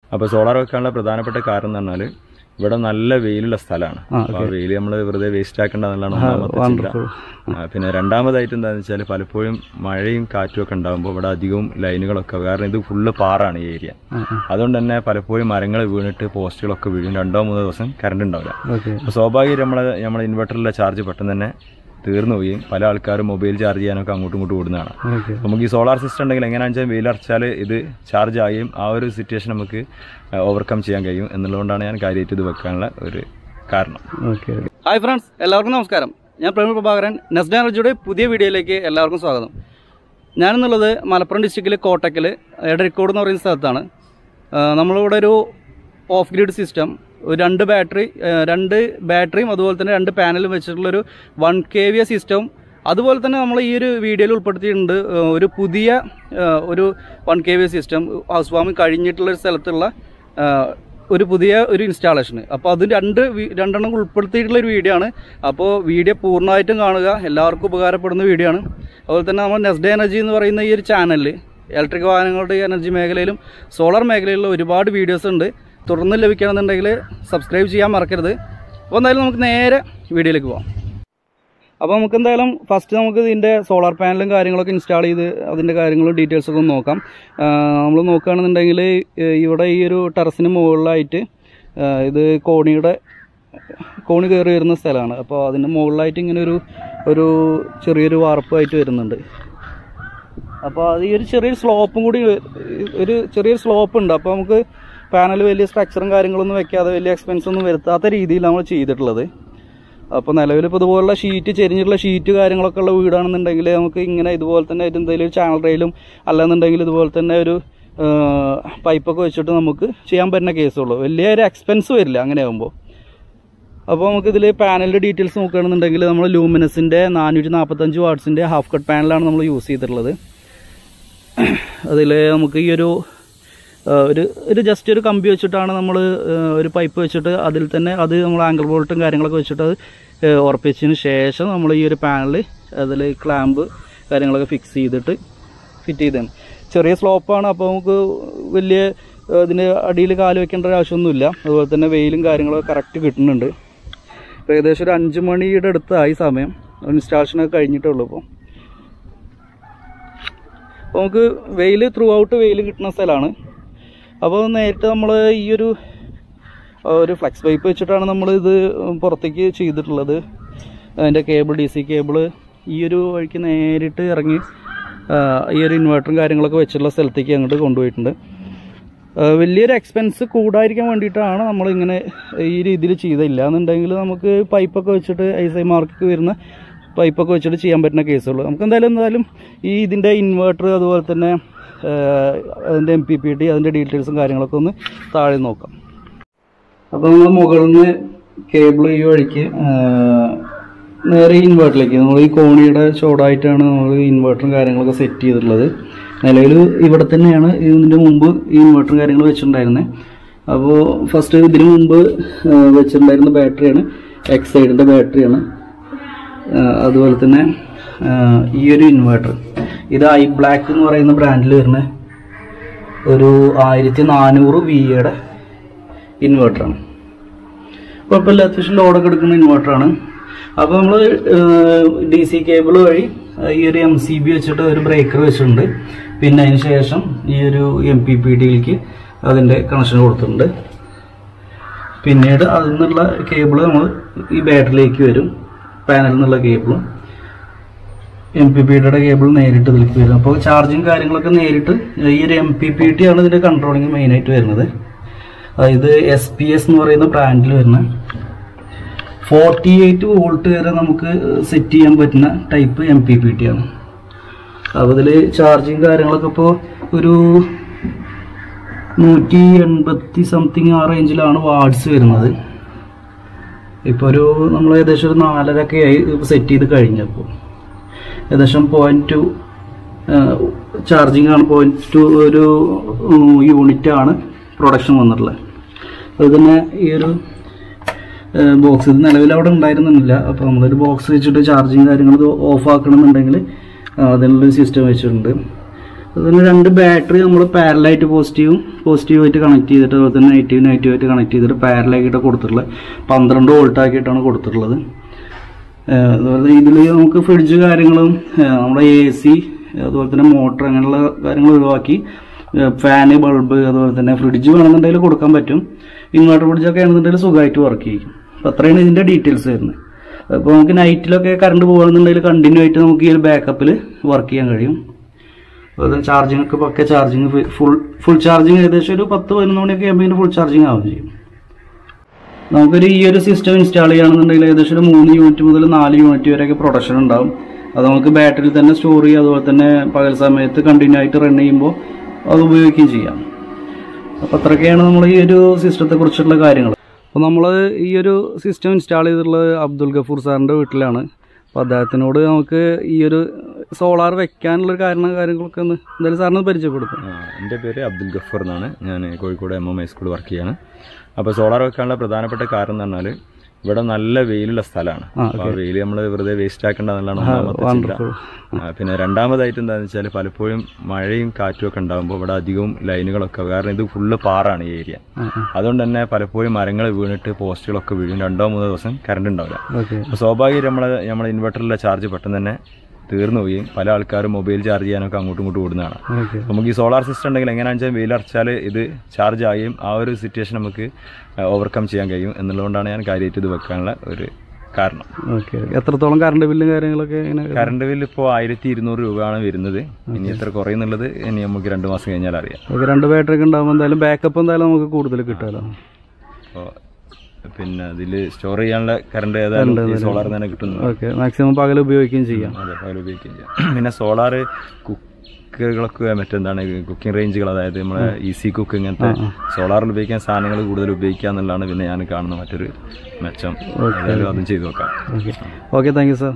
അപ്പോൾ സോളാർ വെക്കാനുള്ള പ്രധാനപ്പെട്ട കാരണം എന്ന് പറഞ്ഞാൽ ഇവിടെ നല്ല വെയിലുള്ള സ്ഥലമാണ് അപ്പോൾ ആ വെയിൽ നമ്മൾ വെറുതെ വേസ്റ്റ് ആക്കേണ്ട എന്നുള്ളതാണ് ഒന്നാമത്തെ ചിന്ത ആ, പിന്നെ രണ്ടാമതായിട്ട് എന്താണെന്ന് വെച്ചാൽ പലപ്പോഴും മഴയും കാറ്റും ഒക്കെ ഉണ്ടാകുമ്പോൾ ഇവിടെ അധികവും ലൈനുകളൊക്കെ കാരണം ഇത് ഫുള്ള് പാറാണ് ഈ ഏരിയ അതുകൊണ്ട് തന്നെ പലപ്പോഴും മരങ്ങൾ വീണിട്ട് പോസ്റ്റുകളൊക്കെ വീഴും രണ്ടോ മൂന്നോ ദിവസം കറണ്ട് ഉണ്ടാവില്ല ഓക്കെ അപ്പോൾ സ്വാഭാവികം നമ്മളെ നമ്മളെ ഇൻവെർട്ടറിലെ ചാർജ് പെട്ടെന്ന് തന്നെ തീർന്നു പോവുകയും പല ആൾക്കാരും മൊബൈൽ ചാർജ് ചെയ്യാനൊക്കെ അങ്ങോട്ടും ഇങ്ങോട്ടും ഓടുന്നതാണ് ഓക്കെ നമുക്ക് ഈ സോളാർ സിസ്റ്റം ഉണ്ടെങ്കിൽ എങ്ങനെയാണെന്ന് വെച്ചാൽ വെയിലടച്ചാൽ ഇത് ചാർജ് ആകുകയും ആ ഒരു സിറ്റുവേഷൻ നമുക്ക് ഓവർകം ചെയ്യാൻ കഴിയും എന്നുള്ളതുകൊണ്ടാണ് ഞാൻ കാര്യമായിട്ട് ഇത് വെക്കാനുള്ള ഒരു കാരണം ഓക്കെ ഹായ് ഫ്രണ്ട്സ് എല്ലാവർക്കും നമസ്കാരം ഞാൻ പ്രവീൺ പ്രഭാകരൻ നെസ്ഡ എനർജിയുടെ പുതിയ വീഡിയോയിലേക്ക് എല്ലാവർക്കും സ്വാഗതം ഞാനെന്നുള്ളത് മലപ്പുറം ഡിസ്ട്രിക്റ്റിലെ കോട്ടക്കൽ എടരിക്കോട് എന്ന് പറയുന്ന സ്ഥലത്താണ് ആ, നമ്മളിവിടെ ഒരു ഓഫ് ഗ്രിഡ് സിസ്റ്റം ഒരു രണ്ട് ബാറ്ററി ആ, രണ്ട് ബാറ്ററിയും അതുപോലെ തന്നെ രണ്ട് പാനലും വെച്ചിട്ടുള്ളൊരു വൺ കെ വി സിസ്റ്റവും അതുപോലെ തന്നെ നമ്മൾ ഈ ഒരു വീഡിയോയിൽ ഉൾപ്പെടുത്തിയിട്ടുണ്ട് ആ, ഒരു പുതിയ ആ, ഒരു one K V system house warming കഴിഞ്ഞിട്ടുള്ള ഒരു സ്ഥലത്തുള്ള ആ, ഒരു പുതിയ ഒരു ഇൻസ്റ്റാളേഷന് അപ്പോൾ അത് രണ്ട് വി- രണ്ടെണ്ണം ഉൾപ്പെടുത്തിയിട്ടുള്ള ഒരു വീഡിയോ ആണ് അപ്പോൾ വീഡിയോ പൂർണ്ണമായിട്ടും കാണുക എല്ലാവർക്കും ഉപകാരപ്പെടുന്ന വീഡിയോ ആണ് അതുപോലെ തന്നെ നമ്മൾ നെസ്ഡേ എനർജി എന്ന് പറയുന്ന ഈ ഒരു ചാനലിൽ ഇലക്ട്രിക് വാഹനങ്ങളുടെ എനർജി മേഖലയിലും സോളാർ മേഖലയിലും ഒരുപാട് വീഡിയോസ് ഉണ്ട് തുടർന്ന് ലഭിക്കണമെന്നുണ്ടെങ്കിൽ സബ്സ്ക്രൈബ് ചെയ്യാൻ മറക്കരുത് അപ്പോൾ എന്തായാലും നമുക്ക് നേരെ വീഡിയോയിലേക്ക് പോകാം അപ്പോൾ നമുക്ക് എന്തായാലും ഫസ്റ്റ് നമുക്ക് ഇതിൻ്റെ സോളാർ പാനലും കാര്യങ്ങളൊക്കെ ഇൻസ്റ്റാൾ ചെയ്ത് അതിൻ്റെ കാര്യങ്ങളും ഡീറ്റെയിൽസ് ഒക്കെ ഒന്ന് നോക്കാം നമ്മൾ നോക്കുകയാണെന്നുണ്ടെങ്കിൽ ഏഹ് ഇവിടെ ഈ ഒരു ടെറസിന് മുകളിലായിട്ട് ഏഹ് ഇത് കോണിയുടെ കോണി കയറി വരുന്ന സ്ഥലമാണ് അപ്പോൾ അതിൻ്റെ മുകളിലായിട്ട് ഇങ്ങനെ ഒരു ഒരു ചെറിയൊരു വാർപ്പായിട്ട് വരുന്നുണ്ട് അപ്പോൾ അത് ഈ ഒരു ചെറിയൊരു സ്ലോപ്പും കൂടി ഒരു ചെറിയൊരു സ്ലോപ്പ് ഉണ്ട് അപ്പോൾ നമുക്ക് പാനൽ വലിയ സ്ട്രക്ചറും കാര്യങ്ങളൊന്നും വെക്കാതെ വലിയ എക്സ്പെൻസ് ഒന്നും വരുത്താത്ത രീതിയിൽ നമ്മൾ ചെയ്തിട്ടുള്ളത് അപ്പോൾ നിലവിൽ ഇപ്പോൾ ഇതുപോലുള്ള ഷീറ്റ് ചെരിഞ്ഞിട്ടുള്ള ഷീറ്റ് കാര്യങ്ങളൊക്കെ ഉള്ള വീടാണെന്നുണ്ടെങ്കിൽ നമുക്ക് ഇങ്ങനെ ഇതുപോലെ തന്നെ ഒരു എന്തെങ്കിലും ഒരു ചാനൽ റെയിലും അല്ലെന്നുണ്ടെങ്കിൽ ഇതുപോലെ തന്നെ ഒരു പൈപ്പൊക്കെ വെച്ചിട്ട് നമുക്ക് ചെയ്യാൻ പറ്റുന്ന കേസുള്ളൂ വലിയ ഒരു എക്സ്പെൻസ് വരില്ല അങ്ങനെ ആകുമ്പോൾ അപ്പോൾ നമുക്ക് ഇതിൽ പാനലിൻ്റെ ഡീറ്റെയിൽസ് നോക്കുകയാണെന്നുണ്ടെങ്കിൽ നമ്മൾ ലൂമിനസിൻ്റെ നാനൂറ്റി നാൽപ്പത്തഞ്ച് വാട്ട്സിൻ്റെ ഹാഫ് കട്ട് പാനലാണ് നമ്മൾ യൂസ് ചെയ്തിട്ടുള്ളത് അതിൽ നമുക്ക് ഈ ഒരു ആ, ഒരു ഒരു ജസ്റ്റ് ഒരു കമ്പി വെച്ചിട്ടാണ് നമ്മൾ ഒരു പൈപ്പ് വെച്ചിട്ട് അതിൽ തന്നെ അത് നമ്മൾ ആംഗിൾ ബോൾട്ടും കാര്യങ്ങളൊക്കെ വെച്ചിട്ട് അത് ഏ, ഉറപ്പിച്ചതിന് ശേഷം നമ്മൾ ഈ ഒരു പാനൽ അതിൽ ക്ലാമ്പ് കാര്യങ്ങളൊക്കെ ഫിക്സ് ചെയ്തിട്ട് ഫിറ്റ് ചെയ്തതാണ് ചെറിയ സ്ലോപ്പാണ് അപ്പോൾ നമുക്ക് വലിയ ഏ, ഇതിന് അടിയിൽ കാല് വെക്കേണ്ട ഒരു ആവശ്യമൊന്നുമില്ല അതുപോലെ തന്നെ വെയിലും കാര്യങ്ങളൊക്കെ കറക്റ്റ് കിട്ടുന്നുണ്ട് ഇപ്പോൾ ഏകദേശം ഒരു അഞ്ച് മണിയുടെ അടുത്തായി സമയം ഇൻസ്റ്റാളേഷനൊക്കെ കഴിഞ്ഞിട്ടേ ഉള്ളൂ ഇപ്പോൾ അപ്പോൾ നമുക്ക് വെയിൽ ത്രൂ ഔട്ട് വെയിൽ കിട്ടുന്ന സ്ഥലമാണ് അപ്പോൾ നേരിട്ട് നമ്മൾ ഈ ഒരു ആ, ഒരു ഫ്ലെക്സ് പൈപ്പ് വെച്ചിട്ടാണ് നമ്മൾ ഇത് പുറത്തേക്ക് ചെയ്തിട്ടുള്ളത് അതിൻ്റെ കേബിൾ ഡി സി കേബിൾ ഈ ഒരു വഴിക്ക് നേരിട്ട് ഇറങ്ങി ആ, ഈ ഒരു ഇൻവേർട്ടറും കാര്യങ്ങളൊക്കെ വെച്ചിട്ടുള്ള സ്ഥലത്തേക്ക് അങ്ങോട്ട് കൊണ്ടുപോയിട്ടുണ്ട് ആ, വലിയൊരു എക്സ്പെൻസ് കൂടാതിരിക്കാൻ വേണ്ടിയിട്ടാണ് നമ്മൾ ഇങ്ങനെ ഈ രീതിയിൽ ചെയ്തില്ല എന്നുണ്ടെങ്കിൽ നമുക്ക് പൈപ്പൊക്കെ വെച്ചിട്ട് ഐ സൈ മാർക്ക് വരുന്ന പൈപ്പൊക്കെ വെച്ചിട്ട് ചെയ്യാൻ പറ്റുന്ന കേസുള്ളൂ നമുക്ക് എന്തായാലും എന്തായാലും ഈ ഇതിൻ്റെ ഇൻവേർട്ടർ അതുപോലെ തന്നെ ആ, അതിൻ്റെ എം പി പി ടി അതിൻ്റെ ഡീറ്റെയിൽസും കാര്യങ്ങളൊക്കെ ഒന്ന് താഴെ നോക്കാം അപ്പോൾ നമ്മൾ മുകളിൽ നിന്ന് കേബിൾ ഈ വഴിക്ക് ആ, നേരെ ഇൻവേർട്ടറിലേക്ക് നമ്മൾ ഈ കോണിയുടെ ചോടായിട്ടാണ് നമ്മൾ ഇൻവേർട്ടറും കാര്യങ്ങളൊക്കെ സെറ്റ് ചെയ്തിട്ടുള്ളത് നിലവിൽ ഇവിടെ തന്നെയാണ് ഇതിൻ്റെ മുമ്പ് ഈ ഇൻവേർട്ടറും കാര്യങ്ങൾ വെച്ചിട്ടുണ്ടായിരുന്നത് അപ്പോൾ ഫസ്റ്റ് ഇതിന് മുമ്പ് ആ, വെച്ചിട്ടുണ്ടായിരുന്ന ബാറ്ററിയാണ് എക്സ് സൈഡിൻ്റെ ബാറ്ററിയാണ് ആ, അതുപോലെ തന്നെ ആ, ഈ ഒരു ഇൻവേർട്ടർ ഇത് ഐ ബ്ലാക്ക് എന്ന് പറയുന്ന ബ്രാൻഡിൽ വരുന്ന ഒരു ആയിരത്തി നാനൂറ് വി എയുടെ ഇൻവേർട്ടറാണ് കുഴപ്പമില്ല അത്യാവശ്യം ലോഡൊക്കെ എടുക്കുന്ന ഇൻവേർട്ടറാണ് അപ്പോൾ നമ്മൾ ഡി സി കേബിൾ വഴി ആ, ഈ ഒരു എം സി ബി വെച്ചിട്ട് ഒരു ബ്രേക്കർ വെച്ചിട്ടുണ്ട് പിന്നെ അതിന് ശേഷം ഈ ഒരു എം പി പി ഡിയിലേക്ക് അതിൻ്റെ കണക്ഷൻ കൊടുത്തിട്ടുണ്ട് പിന്നീട് അതിൽ നിന്നുള്ള കേബിൾ നമ്മൾ ഈ ബാറ്ററിയിലേക്ക് വരും പാനലിൽ നിന്നുള്ള കേബിളും എം പി പി ഡിയുടെ കേബിൾ നേരിട്ട് ഇതിലേക്ക് വരും അപ്പോൾ ചാർജിങ് കാര്യങ്ങളൊക്കെ നേരിട്ട് ഈ ഒരു എം പി പി ടി ആണ് ഇതിൻ്റെ കൺട്രോളിങ് മെയിനായിട്ട് വരുന്നത് ഇത് എസ് പി എസ് എന്ന് പറയുന്ന ബ്രാൻഡിൽ വരുന്ന ഫോർട്ടി എയ്റ്റ് വോൾട്ട് വരെ നമുക്ക് സെറ്റ് ചെയ്യാൻ പറ്റുന്ന type M P P T ആണ് അപ്പോൾ ഇതിൽ ചാർജിങ് കാര്യങ്ങളൊക്കെ ഇപ്പോൾ ഒരു നൂറ്റി എൺപത്തി സംതിങ് ആ റേഞ്ചിലാണ് വാട്സ് വരുന്നത് ഇപ്പോൾ ഒരു നമ്മൾ ഏകദേശം ഒരു നാലരൊക്കെ ആയി സെറ്റ് ചെയ്ത് കഴിഞ്ഞപ്പോൾ ഏകദേശം പോയിന്റ് ടു ചാർജിങ് ആണ് പോയിന്റ് ടു ഒരു യൂണിറ്റ് ആണ് പ്രൊഡക്ഷൻ വന്നിട്ടുള്ളത് അത് തന്നെ ഈ ഒരു ബോക്സ് ഇത് നിലവിൽ അവിടെ ഉണ്ടായിരുന്നില്ല അപ്പോൾ നമ്മളൊരു ബോക്സ് വെച്ചിട്ട് ചാർജിങ് കാര്യങ്ങൾ ഇത് ഓഫ് ആക്കണമെന്നുണ്ടെങ്കിൽ അതിനുള്ളൊരു സിസ്റ്റം വെച്ചിട്ടുണ്ട് അതുപോലെ രണ്ട് ബാറ്ററി നമ്മൾ പാരലായിട്ട് പോസിറ്റീവും പോസിറ്റീവായിട്ട് കണക്ട് ചെയ്തിട്ട് അതുപോലെ തന്നെ നെഗറ്റീവ് നെഗറ്റീവായിട്ട് കണക്ട് ചെയ്തിട്ട് പാരലാക്കിയിട്ട് കൊടുത്തിട്ടുള്ളത് പന്ത്രണ്ട് വോൾട്ട് ആക്കിയിട്ടാണ് കൊടുത്തിട്ടുള്ളത് ഏഹ് അതുപോലെ ഇതിൽ നമുക്ക് ഫ്രിഡ്ജ് കാര്യങ്ങളും ഏഹ് നമ്മുടെ എ സി അതുപോലെ തന്നെ മോട്ടർ അങ്ങനെയുള്ള കാര്യങ്ങൾ ഒഴിവാക്കി ഫാന് ബൾബ് അതുപോലെ തന്നെ ഫ്രിഡ്ജ് വേണമെന്നുണ്ടെങ്കിൽ കൊടുക്കാൻ പറ്റും ഇൻവെർട്ടർ ഫ്രിഡ്ജൊക്കെ ആണെന്നുണ്ടെങ്കിൽ സുഖമായിട്ട് വർക്ക് ചെയ്യും അപ്പോൾ അത്രയാണ് ഇതിൻ്റെ ഡീറ്റെയിൽസ് വരുന്നത് അപ്പോൾ നമുക്ക് നൈറ്റിലൊക്കെ കറണ്ട് പോകുകയാണെന്നുണ്ടെങ്കിൽ കണ്ടിന്യൂ ആയിട്ട് നമുക്ക് ഈ ഒരു ബാക്കപ്പിൽ വർക്ക് ചെയ്യാൻ കഴിയും അതുപോലെ ചാർജിങ് ഒക്കെ പക്ക ചാർജിങ് ഫുൾ ഫുൾ ചാർജിങ് ഏകദേശം ഒരു പത്ത് പതിനൊന്ന് മണിയൊക്കെ ആകുമ്പോൾ ഫുൾ ചാർജിങ് ആവുകയും ചെയ്യും നമുക്കൊരു ഈ ഒരു സിസ്റ്റം ഇൻസ്റ്റാൾ ചെയ്യുകയാണെന്നുണ്ടെങ്കിൽ ഏകദേശം ഒരു മൂന്ന് യൂണിറ്റ് മുതൽ നാല് യൂണിറ്റ് വരെയൊക്കെ പ്രൊഡക്ഷൻ ഉണ്ടാവും അത് നമുക്ക് ബാറ്ററിയിൽ തന്നെ സ്റ്റോർ ചെയ്യുക അതുപോലെ തന്നെ പകൽ സമയത്ത് കണ്ടിന്യൂ ആയിട്ട് റൺ ചെയ്യുമ്പോൾ അത് ഉപയോഗിക്കുകയും ചെയ്യാം അപ്പോൾ അത്രയൊക്കെയാണ് നമ്മൾ ഈ ഒരു സിസ്റ്റത്തെ കുറിച്ചുള്ള കാര്യങ്ങൾ അപ്പോൾ നമ്മൾ ഈ ഒരു സിസ്റ്റം ഇൻസ്റ്റാൾ ചെയ്തിട്ടുള്ളത് അബ്ദുൽ ഗഫൂർ സാറിൻ്റെ വീട്ടിലാണ് അപ്പോൾ അദ്ദേഹത്തിനോട് നമുക്ക് ഈ ഒരു സോളാർ വെക്കാനുള്ള കാരണം കാര്യങ്ങളൊക്കെ ഒന്ന് എന്തായാലും സാറിന് പരിചയപ്പെടുത്തും ആ, എൻ്റെ പേര് അബ്ദുൽ ഗഫൂർ എന്നാണ് ഞാൻ Kozhikode M M high school work ചെയ്യാണ് അപ്പോൾ സോളാർ വെക്കാനുള്ള പ്രധാനപ്പെട്ട കാരണം എന്ന് പറഞ്ഞാൽ ഇവിടെ നല്ല വെയിലുള്ള സ്ഥലമാണ് അപ്പോൾ ആ വെയിൽ നമ്മൾ വെറുതെ വേസ്റ്റ് ആക്കേണ്ട എന്നുള്ളതാണ് ഒന്നാമത്തെ ചിന്ത ആ, പിന്നെ രണ്ടാമതായിട്ട് എന്താണെന്ന് വെച്ചാൽ പലപ്പോഴും മഴയും കാറ്റും ഒക്കെ ഉണ്ടാകുമ്പോൾ ഇവിടെ അധികവും ലൈനുകളൊക്കെ കാരണം ഇത് ഫുള്ള് പാറാണ് ഈ ഏരിയ അതുകൊണ്ട് തന്നെ പലപ്പോഴും മരങ്ങൾ വീണിട്ട് പോസ്റ്റുകളൊക്കെ വീഴും രണ്ടോ മൂന്നോ ദിവസം കറണ്ട് ഉണ്ടാവില്ല ഓക്കെ അപ്പോൾ സ്വാഭാവികം നമ്മളെ നമ്മുടെ ഇൻവെർട്ടറിലെ ചാർജ് പെട്ടെന്ന് തന്നെ തീർന്നു പോവുകയും പല ആൾക്കാരും മൊബൈൽ ചാർജ് ചെയ്യാനൊക്കെ അങ്ങോട്ടും ഇങ്ങോട്ടും ഓടുന്നതാണ് ഓക്കെ നമുക്ക് ഈ സോളാർ സിസ്റ്റം ഉണ്ടെങ്കിൽ എങ്ങനെയാണെന്ന് വെച്ചാൽ വെയിലറച്ചാൽ ഇത് ചാർജ് ആവുകയും ആ ഒരു സിറ്റുവേഷൻ നമുക്ക് ഓവർകം ചെയ്യാൻ കഴിയും എന്നുള്ളതുകൊണ്ടാണ് ഞാൻ കാര്യമായിട്ട് ഇത് വെക്കാനുള്ള ഒരു കാരണം ഓക്കെ എത്രത്തോളം കറണ്ട് ബില്ലും കാര്യങ്ങളൊക്കെ ഇങ്ങനെ കറണ്ട് ബില്ല് ഇപ്പോൾ ആയിരത്തി ഇരുന്നൂറ് രൂപയാണ് വരുന്നത് ഇനി എത്ര കുറയുന്നുള്ളത് ഇനി നമുക്ക് രണ്ട് മാസം കഴിഞ്ഞാൽ അറിയാം ഓക്കെ രണ്ട് ബാറ്ററി ഒക്കെ ഉണ്ടാകുമ്പോൾ എന്തായാലും ബാക്കപ്പ് എന്തായാലും നമുക്ക് കൂടുതൽ കിട്ടുമല്ലോ അപ്പോൾ പിന്നെ അതിൽ സ്റ്റോർ ചെയ്യാനുള്ള കറണ്ട് ഏതായാലും ഈ സോളാർ തന്നെ കിട്ടുന്നു ഓക്കെ മാക്സിമം പകൽ ഉപയോഗിക്കുകയും ചെയ്യാം അതെ പകൽ ഉപയോഗിക്കുകയും ചെയ്യാം പിന്നെ സോളാർ കുക്കുകളൊക്കെ മറ്റെന്താണ് കുക്കിംഗ് റേഞ്ചുകൾ അതായത് നമ്മളെ ഈസി കുക്ക് ഇങ്ങനത്തെ സോളാറിൽ ഉപയോഗിക്കാൻ സാധനങ്ങൾ കൂടുതൽ ഉപയോഗിക്കുക എന്നുള്ളതാണ് പിന്നെ ഞാൻ കാണുന്ന മറ്റൊരു മെച്ചം ഏതായാലും അതും ചെയ്തു നോക്കാം okay okay thank you sir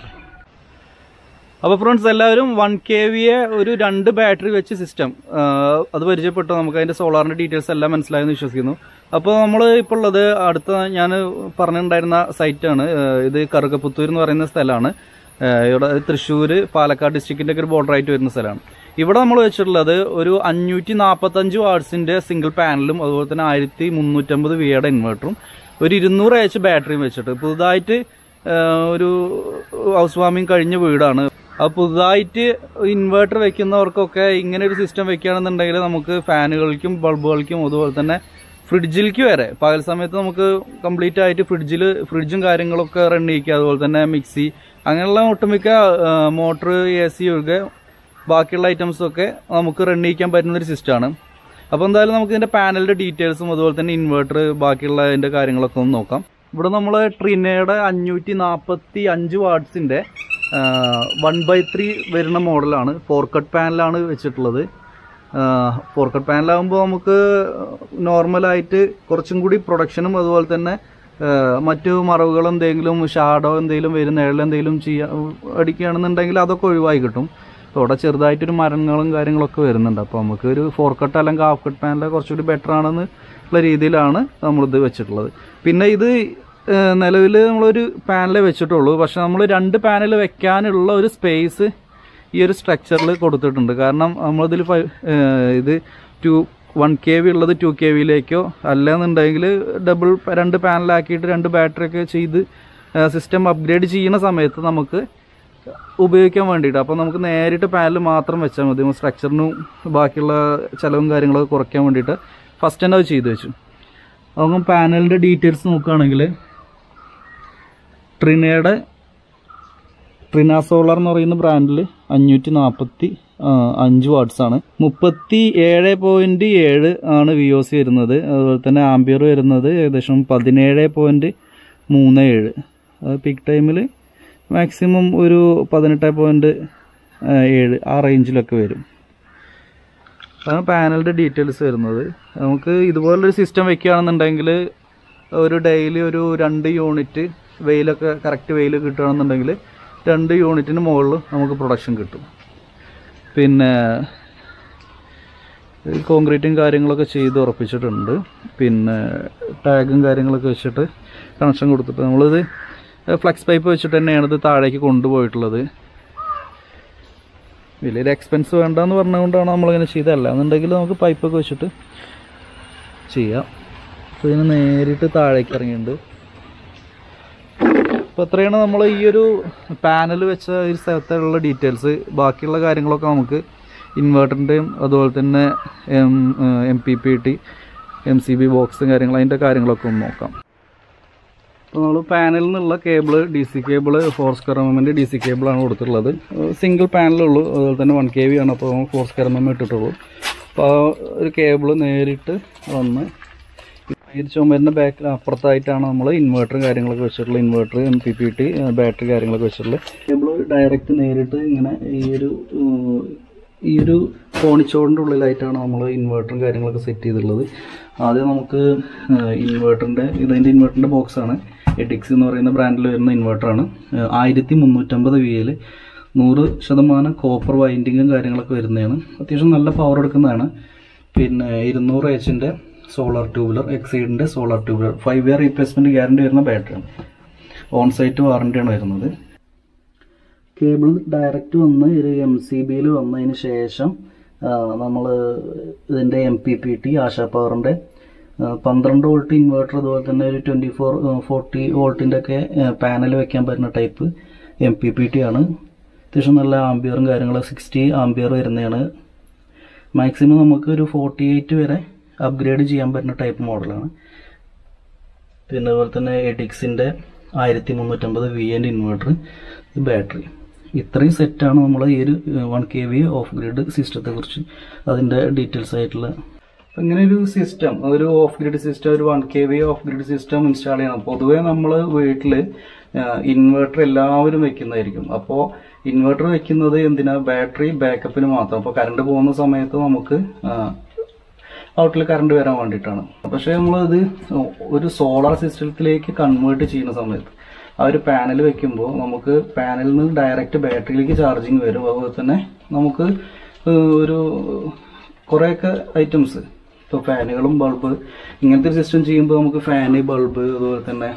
അപ്പോൾ ഫ്രണ്ട്സ് എല്ലാവരും വൺ കെ വിയെ ഒരു രണ്ട് ബാറ്ററി വെച്ച് സിസ്റ്റം അത് പരിചയപ്പെട്ടു നമുക്ക് അതിന്റെ സോളാറിന്റെ ഡീറ്റെയിൽസ് എല്ലാം മനസ്സിലായെന്ന് വിശ്വസിക്കുന്നു അപ്പോൾ നമ്മൾ ഇപ്പോൾ ഉള്ളത് അടുത്ത ഞാൻ പറഞ്ഞിട്ടുണ്ടായിരുന്ന സൈറ്റാണ് ഇത് കറുകപ്പുത്തൂർ എന്ന് പറയുന്ന സ്ഥലമാണ് ഏഹ് ഇവിടെ തൃശ്ശൂർ പാലക്കാട് ഡിസ്ട്രിക്റ്റിന്റെ ഒക്കെ ഒരു ബോർഡർ ആയിട്ട് വരുന്ന സ്ഥലമാണ് ഇവിടെ നമ്മൾ വെച്ചിട്ടുള്ളത് ഒരു അഞ്ഞൂറ്റി നാൽപ്പത്തഞ്ച് വാട്സിന്റെ സിംഗിൾ പാനലും അതുപോലെ തന്നെ ആയിരത്തി മുന്നൂറ്റമ്പത് വിയുടെ ഇൻവെർട്ടറും ഒരു ഇരുന്നൂറ് എച്ച് ബാറ്ററിയും വെച്ചിട്ട് പുതുതായിട്ട് ഏഹ് ഒരു ഹൗസ് വാമിങ് കഴിഞ്ഞ വീടാണ് അത് പുതുതായിട്ട് ഇൻവെർട്ടർ വെക്കുന്നവർക്കൊക്കെ ഇങ്ങനെ ഒരു സിസ്റ്റം വെക്കുകയാണെന്നുണ്ടെങ്കിൽ നമുക്ക് ഫാനുകൾക്കും ബൾബുകൾക്കും അതുപോലെ തന്നെ ഫ്രിഡ്ജിലേക്ക് വരെ പകൽ സമയത്ത് നമുക്ക് കംപ്ലീറ്റ് ആയിട്ട് ഫ്രിഡ്ജിൽ ഫ്രിഡ്ജും കാര്യങ്ങളൊക്കെ റൺ ചെയ്യിക്കുക അതുപോലെ തന്നെ മിക്സി അങ്ങനെയുള്ള ഒട്ടുമിക്ക മോട്ടർ എ സി ഒഴികെ ബാക്കിയുള്ള ഐറ്റംസും ഒക്കെ നമുക്ക് റൺ ചെയ്യിക്കാൻ പറ്റുന്ന ഒരു സിസ്റ്റമാണ് അപ്പോൾ എന്തായാലും നമുക്ക് ഇതിന്റെ പാനലിന്റെ ഡീറ്റെയിൽസും അതുപോലെ തന്നെ ഇൻവെർട്ടർ ബാക്കിയുള്ള അതിന്റെ കാര്യങ്ങളൊക്കെ ഒന്ന് നോക്കാം ഇവിടെ നമ്മൾ ട്രിനയുടെ അഞ്ഞൂറ്റി നാൽപ്പത്തി അഞ്ച് വാട്ട്സിന്റെ വൺ ബൈ ത്രീ വരുന്ന മോഡലാണ് ഫോർ കട്ട് പാനലാണ് വെച്ചിട്ടുള്ളത് ഫോർ കട്ട് പാനലാകുമ്പോൾ നമുക്ക് നോർമലായിട്ട് കുറച്ചും കൂടി പ്രൊഡക്ഷനും അതുപോലെ തന്നെ ആ, മറ്റു മറവുകൾ എന്തെങ്കിലും ഷാഡോ എന്തെങ്കിലും വരും നിഴൽ എന്തെങ്കിലും ചെയ്യാൻ അടിക്കുകയാണെന്നുണ്ടെങ്കിൽ അതൊക്കെ ഒഴിവായി കിട്ടും അപ്പോൾ ഇവിടെ ചെറുതായിട്ടൊരു മരങ്ങളും കാര്യങ്ങളൊക്കെ വരുന്നുണ്ട് അപ്പോൾ നമുക്ക് ഒരു ഫോർ കട്ട് അല്ലെങ്കിൽ ഹാഫ് കട്ട് പാനൽ കുറച്ചുകൂടി ബെറ്റർ ആണെന്ന് ഉള്ള രീതിയിലാണ് നമ്മളിത് വെച്ചിട്ടുള്ളത് പിന്നെ ഇത് നിലവിൽ നമ്മളൊരു പാനലേ വെച്ചിട്ടുള്ളൂ പക്ഷെ നമ്മൾ രണ്ട് പാനൽ വെക്കാനുള്ള ഒരു സ്പേസ് ഈ ഒരു സ്ട്രക്ചറിൽ കൊടുത്തിട്ടുണ്ട് കാരണം നമ്മളിതിൽ ഫൈവ് ഇത് ടു വൺ കെ വി ഉള്ളത് ടു കെ വിയിലേക്കോ അല്ലെന്നുണ്ടെങ്കിൽ ഡബിൾ രണ്ട് പാനലാക്കിയിട്ട് രണ്ട് ബാറ്ററി ഒക്കെ ചെയ്ത് സിസ്റ്റം അപ്ഗ്രേഡ് ചെയ്യുന്ന സമയത്ത് നമുക്ക് ഉപയോഗിക്കാൻ വേണ്ടിയിട്ട് അപ്പോൾ നമുക്ക് നേരിട്ട് പാനൽ മാത്രം വെച്ചാൽ മതി സ്ട്രക്ചറിനും ബാക്കിയുള്ള ചിലവും കാര്യങ്ങളൊക്കെ കുറയ്ക്കാൻ വേണ്ടിയിട്ട് ഫസ്റ്റ് തന്നെ അത് ചെയ്തു വെച്ചു അപ്പം പാനലിൻ്റെ ഡീറ്റെയിൽസ് നോക്കുകയാണെങ്കിൽ ട്രിനയുടെ ട്രിന സോളാർ എന്ന് പറയുന്ന ബ്രാൻഡിൽ അഞ്ഞൂറ്റി നാൽപ്പത്തി അഞ്ച് വാട്ട്സ് ആണ് മുപ്പത്തി ഏഴ് പോയിന്റ് ഏഴ് ആണ് വി ഒ സി വരുന്നത് അതുപോലെ തന്നെ ആംബിയർ വരുന്നത് ഏകദേശം പതിനേഴ് പോയിന്റ് മൂന്ന് ഏഴ് പീക്ക് ടൈമിൽ മാക്സിമം ഒരു പതിനെട്ട് പോയിന്റ് ഏഴ് ആ റേഞ്ചിലൊക്കെ വരും അതാണ് പാനലിൻ്റെ ഡീറ്റെയിൽസ് വരുന്നത് നമുക്ക് ഇതുപോലൊരു സിസ്റ്റം വെക്കുകയാണെന്നുണ്ടെങ്കിൽ ഒരു ഡെയിലി ഒരു രണ്ട് യൂണിറ്റ് വെയിലൊക്കെ കറക്റ്റ് വെയിൽ കിട്ടുകയാണെന്നുണ്ടെങ്കിൽ രണ്ട് യൂണിറ്റിന് മുകളിൽ നമുക്ക് പ്രൊഡക്ഷൻ കിട്ടും പിന്നെ കോൺക്രീറ്റും കാര്യങ്ങളൊക്കെ ചെയ്ത് ഉറപ്പിച്ചിട്ടുണ്ട് പിന്നെ ടാഗും കാര്യങ്ങളൊക്കെ വെച്ചിട്ട് കണക്ഷൻ കൊടുത്തിട്ട് നമ്മളിത് ഫ്ലക്സ് പൈപ്പ് വെച്ചിട്ട് തന്നെയാണ് ഇത് താഴേക്ക് കൊണ്ടുപോയിട്ടുള്ളത് വലിയൊരു എക്സ്പെൻസ് വേണ്ടെന്ന് പറഞ്ഞുകൊണ്ടാണ് നമ്മളിങ്ങനെ ചെയ്തതല്ല എന്നുണ്ടെങ്കിൽ നമുക്ക് പൈപ്പൊക്കെ വെച്ചിട്ട് ചെയ്യാം അപ്പോൾ ഇതിന് നേരിട്ട് താഴേക്ക് ഇറങ്ങിയിട്ടുണ്ട് അപ്പോൾ എത്രയാണ് നമ്മൾ ഈ ഒരു പാനൽ വെച്ച ഈ സ്ഥലത്തുള്ള ഡീറ്റെയിൽസ് ബാക്കിയുള്ള കാര്യങ്ങളൊക്കെ നമുക്ക് ഇൻവേർട്ടറിൻ്റെയും അതുപോലെ തന്നെ M M P P T M C B ബോക്സും കാര്യങ്ങൾ അതിൻ്റെ കാര്യങ്ങളൊക്കെ ഒന്ന് നോക്കാം അപ്പോൾ നമ്മൾ പാനലിൽ നിന്നുള്ള cable D C cable four square M എമ്മിൻ്റെ ഡി സി കേബിളാണ് കൊടുത്തിട്ടുള്ളത് സിംഗിൾ പാനലുള്ളൂ അതുപോലെ തന്നെ വൺ കെ വി ആണ് അപ്പോൾ ഫോർ സ്ക്വയർ എം എം ഇട്ടിട്ടുള്ളൂ അപ്പോൾ ആ ഒരു കേബിൾ നേരിട്ട് വന്ന് ഈ ചുമരിൻ്റെ ബാക്കിൽ അപ്പുറത്തായിട്ടാണ് നമ്മൾ ഇൻവേർട്ടറും കാര്യങ്ങളൊക്കെ വെച്ചിട്ടുള്ളത് inverter M P P T battery കാര്യങ്ങളൊക്കെ വെച്ചിട്ടുള്ളത് കേബിൾ ഡയറക്റ്റ് നേരിട്ട് ഇങ്ങനെ ഈ ഒരു ഉം, ഈ ഒരു കോണിച്ചോടിൻ്റെ ഉള്ളിലായിട്ടാണ് നമ്മൾ ഇൻവേർട്ടറും കാര്യങ്ങളൊക്കെ സെറ്റ് ചെയ്തിട്ടുള്ളത് ആദ്യം നമുക്ക് ഇൻവേർട്ടറിൻ്റെ ഇതിൻ്റെ ഇൻവേർട്ടറിൻ്റെ ബോക്സാണ് എഡിക്സ് എന്ന് പറയുന്ന ബ്രാൻഡിൽ വരുന്ന ഇൻവേർട്ടറാണ് ആയിരത്തി മുന്നൂറ്റമ്പത് വി എൽ നൂറ് ശതമാനം കോപ്പർ വൈൻഡിങ്ങും കാര്യങ്ങളൊക്കെ വരുന്നതാണ് അത്യാവശ്യം നല്ല പവർ എടുക്കുന്നതാണ് പിന്നെ ഇരുന്നൂറ് എച്ചിൻ്റെ സോളാർ ട്യൂബുലർ എക്സൈഡിൻ്റെ solar tubular five year replacement guarantee വരുന്ന ബാറ്ററിയാണ് ഓൺ സൈറ്റ് വാറണ്ടിയാണ് വരുന്നത് കേബിൾ ഡയറക്റ്റ് വന്ന് ഒരു എം സി ബിയിൽ വന്നതിന് ശേഷം നമ്മൾ ഇതിൻ്റെ M P P T Asha പവറിൻ്റെ പന്ത്രണ്ട് വോൾട്ട് ഇൻവേർട്ടർ അതുപോലെ തന്നെ ഒരു ട്വൻറ്റി ഫോർ ഫോർട്ടി വോൾട്ടിൻ്റെ ഒക്കെ പാനൽ വെക്കാൻ പറ്റുന്ന type M P P T ആണ് അത്യാവശ്യം നല്ല ആംബിയറും കാര്യങ്ങളും സിക്സ്റ്റി ആംബിയർ വരുന്നതാണ് മാക്സിമം നമുക്ക് ഒരു ഫോർട്ടി എയ്റ്റ് വരെ അപ്ഗ്രേഡ് ചെയ്യാൻ പറ്റുന്ന ടൈപ്പ് മോഡലാണ് പിന്നെ അതുപോലെ തന്നെ എഡിക്സിൻ്റെ ആയിരത്തി മുന്നൂറ്റമ്പത് വി എൻ്റെ ഇൻവേർട്ടർ ബാറ്ററി ഇത്രയും സെറ്റാണ് നമ്മൾ ഈ ഒരു one K V off grid സിസ്റ്റത്തെ കുറിച്ച് അതിൻ്റെ ഡീറ്റെയിൽസ് ആയിട്ടുള്ള അപ്പം ഇങ്ങനെ ഒരു സിസ്റ്റം ഒരു ഓഫ് ഗ്രിഡ് സിസ്റ്റം ഒരു one K V off grid system install ചെയ്യണം പൊതുവേ നമ്മൾ വീട്ടിൽ ഇൻവെർട്ടർ എല്ലാവരും വെക്കുന്നതായിരിക്കും അപ്പോൾ ഇൻവെർട്ടർ വെക്കുന്നത് എന്തിനാ ബാറ്ററി ബാക്കപ്പിന് മാത്രം അപ്പോൾ കറണ്ട് പോകുന്ന സമയത്ത് നമുക്ക് ഔട്ടിൽ കറണ്ട് വരാൻ വേണ്ടിയിട്ടാണ് പക്ഷേ നമ്മളിത് ഒരു സോളാർ സിസ്റ്റത്തിലേക്ക് കൺവേർട്ട് ചെയ്യുന്ന സമയത്ത് ആ ഒരു പാനൽ വെക്കുമ്പോൾ നമുക്ക് പാനലിൽ നിന്ന് ഡയറക്റ്റ് ബാറ്ററിയിലേക്ക് ചാർജിങ് വരും അതുപോലെ തന്നെ നമുക്ക് ഏഹ്, ഒരു കുറേയൊക്കെ ഐറ്റംസ് ഇപ്പോൾ ഫാനുകളും ബൾബ് ഇങ്ങനത്തെ സിസ്റ്റം ചെയ്യുമ്പോൾ നമുക്ക് ഫാന് ബൾബ് അതുപോലെ തന്നെ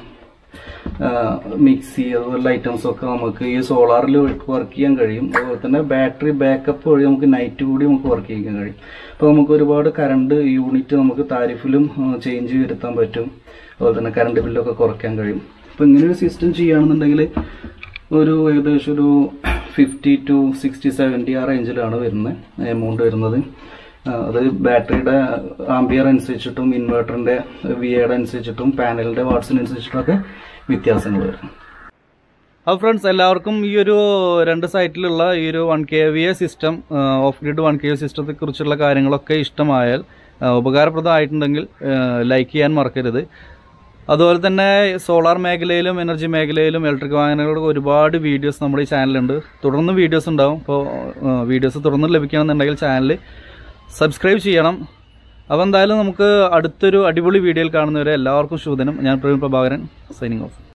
മിക്സി അതുപോലുള്ള ഐറ്റംസ് ഒക്കെ നമുക്ക് ഈ സോളാറിൽ വർക്ക് ചെയ്യാൻ കഴിയും അതുപോലെ തന്നെ ബാറ്ററി ബാക്കപ്പ് വഴി നമുക്ക് നൈറ്റ് കൂടി നമുക്ക് വർക്ക് ചെയ്യാൻ കഴിയും അപ്പോൾ നമുക്ക് ഒരുപാട് കറണ്ട് യൂണിറ്റ് നമുക്ക് താരിഫിലും ചേഞ്ച് വരുത്താൻ പറ്റും അതുപോലെ തന്നെ കറണ്ട് ബില്ലൊക്കെ കുറയ്ക്കാൻ കഴിയും അപ്പോൾ ഇങ്ങനെ ഒരു സിസ്റ്റം ചെയ്യുകയാണെന്നുണ്ടെങ്കിൽ ഒരു ഏകദേശം ഒരു ഫിഫ്റ്റി ടു സിക്സ്റ്റി സെവൻറ്റി ആ റേഞ്ചിലാണ് വരുന്നത് എമൗണ്ട് വരുന്നത് ആ, അത് ബാറ്ററിയുടെ ആംബിയർ അനുസരിച്ചിട്ടും ഇൻവെർട്ടറിന്റെ വി എയുടെ അനുസരിച്ചിട്ടും പാനലിന്റെ വാട്സിനനുസരിച്ചിട്ടൊക്കെ വ്യത്യാസങ്ങൾ വരും അപ്പോൾ ഫ്രണ്ട്സ് എല്ലാവർക്കും ഈ ഒരു രണ്ട് സൈറ്റിലുള്ള ഈ ഒരു one K V A system off grid one K V സിസ്റ്റത്തെ കുറിച്ചുള്ള കാര്യങ്ങളൊക്കെ ഇഷ്ടമായാൽ ആ, ഉപകാരപ്രദമായിട്ടുണ്ടെങ്കിൽ ലൈക്ക് ചെയ്യാൻ മറക്കരുത് അതുപോലെ തന്നെ സോളാർ മേഖലയിലും എനർജി മേഖലയിലും ഇലക്ട്രിക് വാഹനങ്ങളുടെ ഒരുപാട് വീഡിയോസ് നമ്മുടെ ഈ ചാനലുണ്ട് തുടർന്ന് വീഡിയോസ് ഉണ്ടാവും അപ്പോൾ വീഡിയോസ് തുടർന്ന് ലഭിക്കണമെന്നുണ്ടെങ്കിൽ ചാനൽ സബ്സ്ക്രൈബ് ചെയ്യണം അപ്പോൾ എന്തായാലും നമുക്ക് അടുത്തൊരു അടിപൊളി വീഡിയോയിൽ കാണുന്നവരെ എല്ലാവർക്കും ശുഭദിനം ഞാൻ പ്രവീൺ പ്രഭാകരൻ സൈനിങ് ഓഫ്